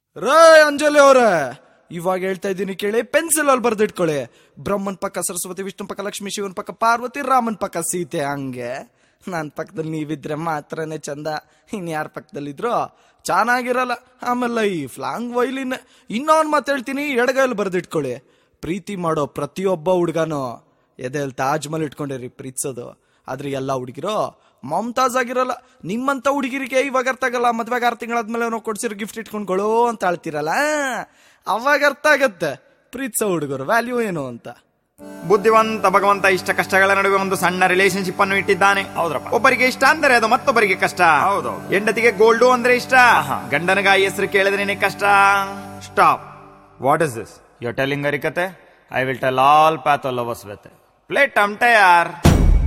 ರೇ ಅಂಜಲಿ ಅವ್ರೆ ಇವಾಗ ಹೇಳ್ತಾ ಇದ್ದೀನಿ ಕೇಳಿ ಪೆನ್ಸಿಲ್ ಅಲ್ಲಿ ಬರ್ದಿಟ್ಕೊಳ್ಳಿ ಬ್ರಹ್ಮನ್ ಪಕ್ಕ ಸರಸ್ವತಿ ವಿಷ್ಣು ಪಕ್ಕ ಲಕ್ಷ್ಮಿ ಶಿವನ್ ಪಕ್ಕ ಪಾರ್ವತಿ ರಾಮನ್ ಪಕ್ಕ ಸೀತೆ ಹಂಗೆ ನನ್ನ ಪಕ್ಕದಲ್ಲಿ ನೀವಿದ್ರೆ ಮಾತ್ರನೇ ಚಂದ ಇನ್ಯಾರ ಪಕ್ಕದಲ್ಲಿದ್ರು ಚೆನ್ನಾಗಿರಲ್ಲ ಆಮೇಲೆ ಈ ಫ್ಲಾಂಗ್ ವೈಲಿನ್ ಇನ್ನೊಂದು ಮಾತು ಹೇಳ್ತೀನಿ ಎಡಗೈಲಿ ಬರ್ದಿಟ್ಕೊಳ್ಳಿ ಪ್ರೀತಿ ಮಾಡೋ ಪ್ರತಿಯೊಬ್ಬ ಹುಡುಗನು ಎದೆಯಲ್ಲಿ ತಾಜ್ ಮಹಲ್ ಇಟ್ಕೊಂಡಿರಿ ಪ್ರೀತಿಸೋದು ಆದ್ರೆ ಎಲ್ಲ ಹುಡುಗಿರೋ ಮಮತಾಜ್ ಆಗಿರಲ್ಲ ನಿಮ್ಮಂತ ಹುಡುಗಿರಿಗೆ ಇವಾಗ ಅರ್ಥ ಆಗಲ್ಲ ಮದ್ವೆಗೆ ಆರು ತಿಂಗಳಾದ್ಮೇಲೆ ನಾವು ಕೊಡ್ಸಿರೋ ಗಿಫ್ಟ್ ಇಟ್ಕೊಂಡ್ಗಳು ಅಂತ ಹೇಳ್ತಿರಲ್ಲ ಅವಾಗ ಅರ್ಥ ಆಗತ್ತೆ ಪ್ರೀತಿಸೋ ಹುಡುಗರು ವ್ಯಾಲ್ಯೂ ಏನು ಅಂತ ಬುದ್ಧಿವಂತ ಭಗವಂತ ಇಷ್ಟ ಕಷ್ಟಗಳ ನಡುವೆ ಒಂದು ಸಣ್ಣ ರಿಲೇಶನ್ಶಿಪ್ ಅನ್ನು ಇಟ್ಟಿದ್ದಾನೆ ಹೌದ್ರಪ್ಪ. ಒಬ್ಬರಿಗೆ ಇಷ್ಟ ಅಂದ್ರೆ ಅದು ಮತ್ತೊಬ್ಬರಿಗೆ ಕಷ್ಟ ಹೌದು. ಹೆಂಡತಿಗೆ ಗೋಲ್ಡು ಅಂದ್ರೆ ಇಷ್ಟ ಗಂಡನಿಗೆ ಆ ಹೆಸರು ಕೇಳಿದ್ರೇನೆ ಕಷ್ಟ stop what is this you telling ಅರಿಕತೆ I will tell all path lovers with play ಟಮ್ಟೆ ಯಾರ್